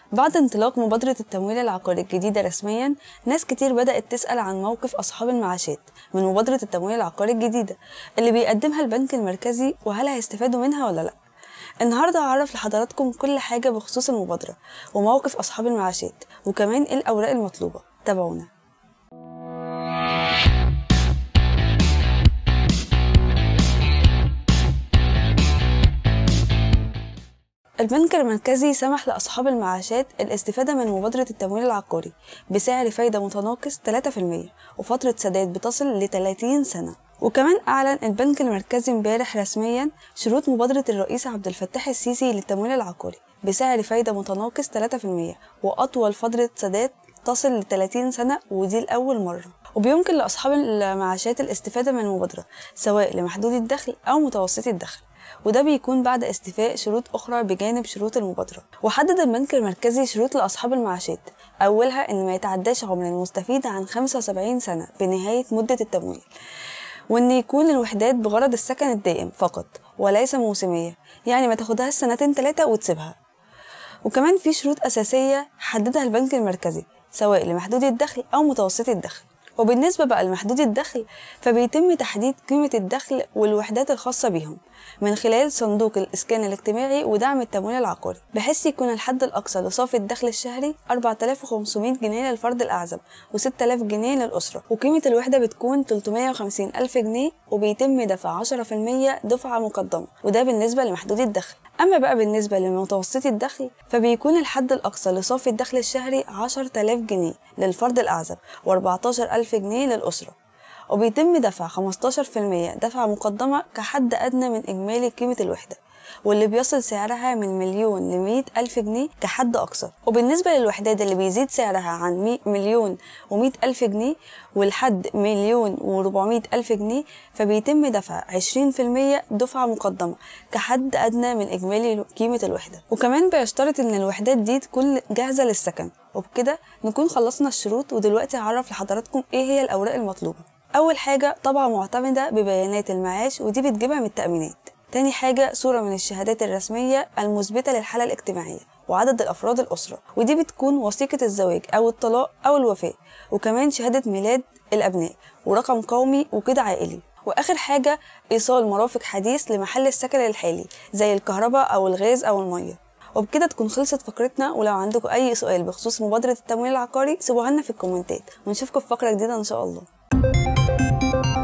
بعد انطلاق مبادرة التمويل العقاري الجديدة رسميا ناس كتير بدأت تسأل عن موقف أصحاب المعاشات من مبادرة التمويل العقاري الجديدة اللي بيقدمها البنك المركزي وهل هيستفادوا منها ولا لأ النهاردة هعرف لحضراتكم كل حاجة بخصوص المبادرة وموقف أصحاب المعاشات وكمان إيه الأوراق المطلوبة تابعونا البنك المركزي سمح لأصحاب المعاشات الاستفادة من مبادرة التمويل العقاري بسعر فايدة متناقص 3% وفترة سداد بتصل ل 30 سنة وكمان أعلن البنك المركزي امبارح رسميا شروط مبادرة الرئيس عبد الفتاح السيسي للتمويل العقاري بسعر فايدة متناقص 3% وأطول فترة سداد تصل ل 30 سنة ودي لأول مرة وبيمكن لأصحاب المعاشات الاستفادة من المبادرة سواء لمحدود الدخل أو متوسطي الدخل وده بيكون بعد استيفاء شروط أخرى بجانب شروط المبادرة وحدد البنك المركزي شروط لأصحاب المعاشات أولها إن ما يتعداش عمر المستفيد عن 75 سنة بنهاية مدة التمويل وإن يكون الوحدات بغرض السكن الدائم فقط وليس موسمية يعني ما تاخدهاش سنتين تلاتة وتسيبها وكمان في شروط أساسية حددها البنك المركزي سواء لمحدود الدخل أو متوسطي الدخل وبالنسبة بقى لمحدود الدخل فبيتم تحديد قيمة الدخل والوحدات الخاصة بيهم من خلال صندوق الإسكان الاجتماعي ودعم التمويل العقاري بحيث يكون الحد الأقصى لصافي الدخل الشهري 4500 جنيه للفرد الأعزب و6000 جنيه للأسرة وقيمة الوحدة بتكون 350 ألف جنيه وبيتم دفع 10% دفعة مقدمة وده بالنسبة لمحدود الدخل أما بقى بالنسبة لمتوسطي الدخل فبيكون الحد الأقصى لصافي الدخل الشهري 10000 جنيه للفرد الأعزب و14000 جنيه للأسرة وبيتم دفع 15% دفعة مقدمة كحد أدنى من إجمالي قيمة الوحدة واللي بيصل سعرها من مليون لمية ألف جنيه كحد أقصى وبالنسبة للوحدات اللي بيزيد سعرها عن مي مليون ومية ألف جنيه والحد مليون وربعمية ألف جنيه فبيتم دفع عشرين في المية دفعة مقدمة كحد أدنى من إجمالي قيمة الوحدة وكمان بيشترط إن الوحدات دي تكون جاهزة للسكن وبكده نكون خلصنا الشروط ودلوقتي هعرف لحضراتكم إيه هي الأوراق المطلوبة أول حاجة طبعة معتمدة ببيانات المعاش ودي بتجيبها من التأمينات تاني حاجة صورة من الشهادات الرسمية المثبتة للحالة الاجتماعية وعدد الأفراد الأسرة ودي بتكون وثيقة الزواج أو الطلاق أو الوفاة وكمان شهادة ميلاد الأبناء ورقم قومي وكده عائلي وآخر حاجة إيصال مرافق حديث لمحل السكن الحالي زي الكهرباء أو الغاز أو المية وبكده تكون خلصت فقرتنا ولو عندكم أي سؤال بخصوص مبادرة التمويل العقاري سيبوها لنا في الكومنتات ونشوفكم في فقرة جديدة إن شاء الله